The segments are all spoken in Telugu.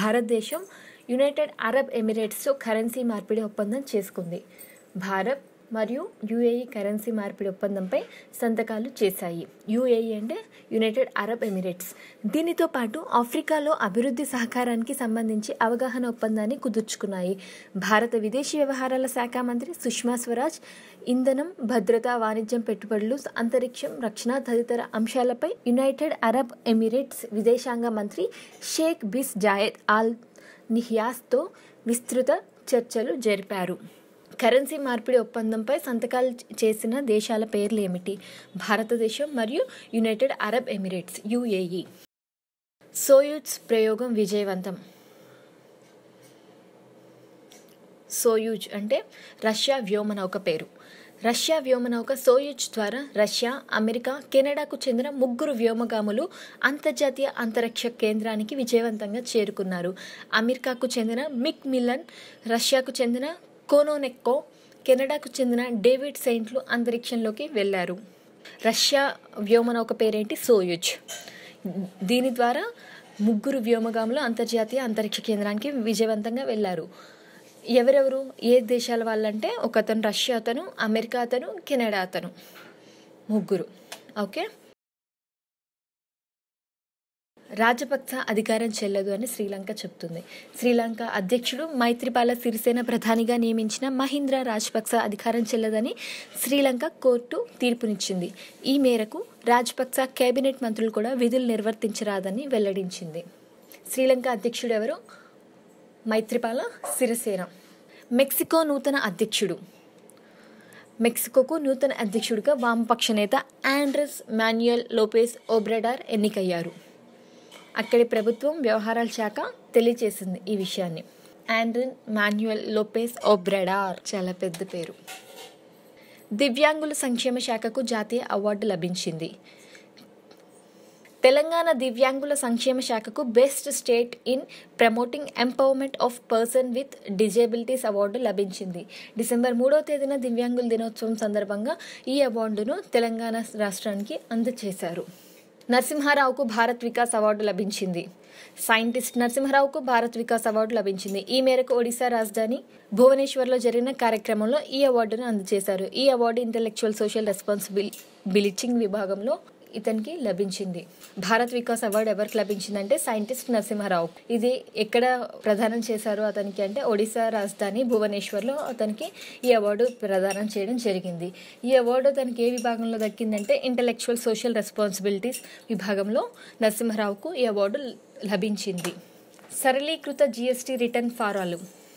భారతదేశం యునైటెడ్ అరబ్ ఎమిరేట్స్తో కరెన్సీ మార్పిడి ఒప్పందం చేసుకుంది భారత్ మరియు యుఏఈ కరెన్సీ మార్పిడి ఒప్పందంపై సంతకాలు చేశాయి యుఏఈ అంటే యునైటెడ్ అరబ్ ఎమిరేట్స్ దీనితో పాటు ఆఫ్రికాలో అభివృద్ధి సహకారానికి సంబంధించి అవగాహన ఒప్పందాన్ని కుదుర్చుకున్నాయి భారత విదేశీ వ్యవహారాల శాఖ మంత్రి సుష్మా స్వరాజ్ ఇంధనం భద్రత వాణిజ్యం పెట్టుబడులు అంతరిక్షం రక్షణ తదితర అంశాలపై యునైటెడ్ అరబ్ ఎమిరేట్స్ విదేశాంగ మంత్రి షేక్ బిస్ జాయద్ ఆల్ నిహియాస్తో విస్తృత చర్చలు జరిపారు కరెన్సీ మార్పిడి ఒప్పందంపై సంతకాలు చేసిన దేశాల పేర్లు ఏమిటి భారతదేశం మరియు United Arab Emirates UAE Soyuz ప్రయోగం విజయవంతం సోయూజ్ అంటే రష్యా వ్యోమనౌక పేరు రష్యా వ్యోమనౌక సోయూజ్ ద్వారా రష్యా అమెరికా కెనడాకు చెందిన ముగ్గురు వ్యోమగాములు అంతర్జాతీయ అంతరిక్ష కేంద్రానికి విజయవంతంగా చేరుకున్నారు అమెరికాకు చెందిన మిక్ మిల్లన్ రష్యాకు చెందిన కోనోనెక్కో కెనడాకు చెందిన డేవిడ్ సెయింట్లు అంతరిక్షంలోకి వెళ్లారు రష్యా వ్యోమనౌక పేరేంటి సోయుజ్ దీని ద్వారా ముగ్గురు వ్యోమగాములు అంతర్జాతీయ అంతరిక్ష కేంద్రానికి విజయవంతంగా వెళ్లారు ఎవరెవరు ఏ దేశాల వాళ్ళంటే ఒక అతను రష్యా అతను అమెరికా అతను కెనడా అతను ముగ్గురు ఓకే రాజపక్స అధికారం చెల్లదు అని శ్రీలంక చెప్తుంది శ్రీలంక అధ్యక్షుడు మైత్రిపాల సిరిసేన ప్రధానిగా నియమించిన మహీంద్ర రాజపక్స అధికారం చెల్లదని శ్రీలంక కోర్టు తీర్పునిచ్చింది ఈ మేరకు రాజపక్స కేబినెట్ మంత్రులు కూడా విధులు నిర్వర్తించరాదని వెల్లడించింది శ్రీలంక అధ్యక్షుడు ఎవరు మైత్రిపాల సిరిసేన మెక్సికో నూతన అధ్యక్షుడు మెక్సికోకు నూతన అధ్యక్షుడిగా వామపక్ష నేత ఆండ్రస్ మాన్యుయల్ లోపేస్ ఓబ్రెడార్ ఎన్నికయ్యారు అక్కడి ప్రభుత్వం వ్యవహారాల శాఖ తెలియజేసింది ఈ విషయాన్ని ఆండ్రిన్ మాన్యుయల్ లోపేస్ ఓబ్రెడార్ చాలా పెద్ద పేరు దివ్యాంగుల సంక్షేమ శాఖకు జాతీయ అవార్డు లభించింది తెలంగాణ దివ్యాంగుల సంక్షేమ శాఖకు best state in promoting empowerment of person with disabilities award లభించింది డిసెంబర్ మూడవ తేదీన దివ్యాంగుల దినోత్సవం సందర్భంగా ఈ అవార్డును తెలంగాణ రాష్ట్రానికి అందజేశారు నరసింహారావుకు భారత్ వికాస్ అవార్డు లభించింది సైంటిస్ట్ నరసింహారావుకు భారత్ వికాస్ అవార్డు లభించింది ఈ మేరకు ఒడిశా రాజధాని భువనేశ్వర్లో జరిగిన కార్యక్రమంలో ఈ అవార్డును అందజేశారు ఈ అవార్డు ఇంటెలెక్చువల్ సోషల్ రెస్పాన్సిబిల్ బిలిచింగ్ విభాగంలో ఇతనికి లభించింది భారత్ వికాస్ అవార్డు ఎవరికి లభించిందంటే సైంటిస్ట్ నరసింహారావు ఇది ఎక్కడ ప్రదానం చేశారు అతనికి అంటే ఒడిశా రాజధాని భువనేశ్వర్లో అతనికి ఈ అవార్డు ప్రదానం చేయడం జరిగింది ఈ అవార్డు అతనికి ఏ విభాగంలో దక్కిందంటే ఇంటలెక్చువల్ సోషల్ రెస్పాన్సిబిలిటీస్ విభాగంలో నరసింహారావుకు ఈ అవార్డు లభించింది సరళీకృత జిఎస్టీ రిటర్న్ ఫారాలు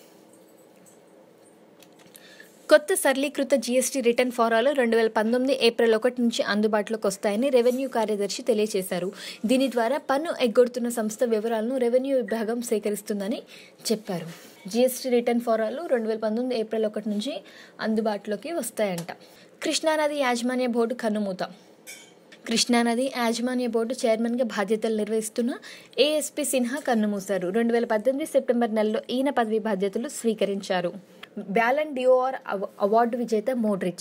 కొత్త సరళీకృత జీఎస్టీ రిటర్న్ ఫారాలు రెండు వేల పంతొమ్మిది ఏప్రిల్ ఒకటి నుంచి అందుబాటులోకి వస్తాయని రెవెన్యూ కార్యదర్శి తెలియజేశారు దీని ద్వారా పన్ను ఎగ్గొడుతున్న సంస్థ వివరాలను రెవెన్యూ విభాగం సేకరిస్తుందని చెప్పారు జీఎస్టీ రిటర్న్ ఫారాలు రెండు వేల పంతొమ్మిది ఏప్రిల్ ఒకటి నుంచి అందుబాటులోకి వస్తాయంట కృష్ణానది యాజమాన్య బోర్డు కన్నుమూత కృష్ణానది యాజమాన్య బోర్డు చైర్మన్గా బాధ్యతలు నిర్వహిస్తున్న ఏఎస్పీ సిన్హా కన్నుమూశారు రెండు వేల పద్దెనిమిది సెప్టెంబర్ నెలలో ఈయన పదవి బాధ్యతలు స్వీకరించారు బ్యాలన్ డిఓఆర్ అవార్డు విజేత Modric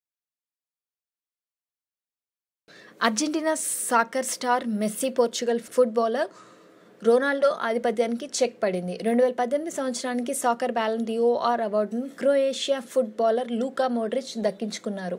Argentina soccer star Messi Portugal footballer Ronaldo ఆధిపత్యానికి చెక్ పడింది రెండు వేల పద్దెనిమిది సంవత్సరానికి సాకర్ బ్యాలన్ డిఓఆర్ అవార్డును క్రొయేషియా ఫుట్బాలర్ లూకా మోడ్రిచ్ దక్కించుకున్నారు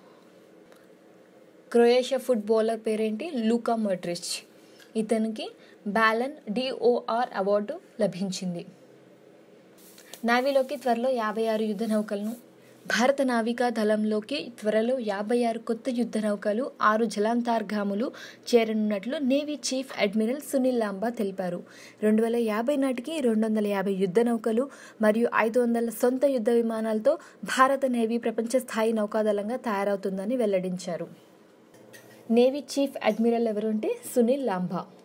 క్రొయేషియా ఫుట్బాలర్ పేరేంటి లూకా మోడ్రిచ్ ఇతనికి బ్యాలన్ డిఓఆర్ అవార్డు లభించింది నావీలోకి త్వరలో యాభై ఆరు యుద్ధ నౌకలను భారత నావికా దళంలోకి త్వరలో యాభై ఆరు కొత్త యుద్ధ నౌకలు ఆరు జలాంతర్గాములు చేరనున్నట్లు navy chief admiral Sunil Lamba తెలిపారు రెండు వేల యాభై నాటికి రెండు వందల యాభై యుద్ధ నౌకలు మరియు ఐదు వందల సొంత యుద్ధ విమానాలతో భారత నేవీ ప్రపంచ స్థాయి నౌకాదళంగా తయారవుతుందని వెల్లడించారు నేవీ చీఫ్ అడ్మిరల్ ఎవరు అంటే సునీల్ లాంబా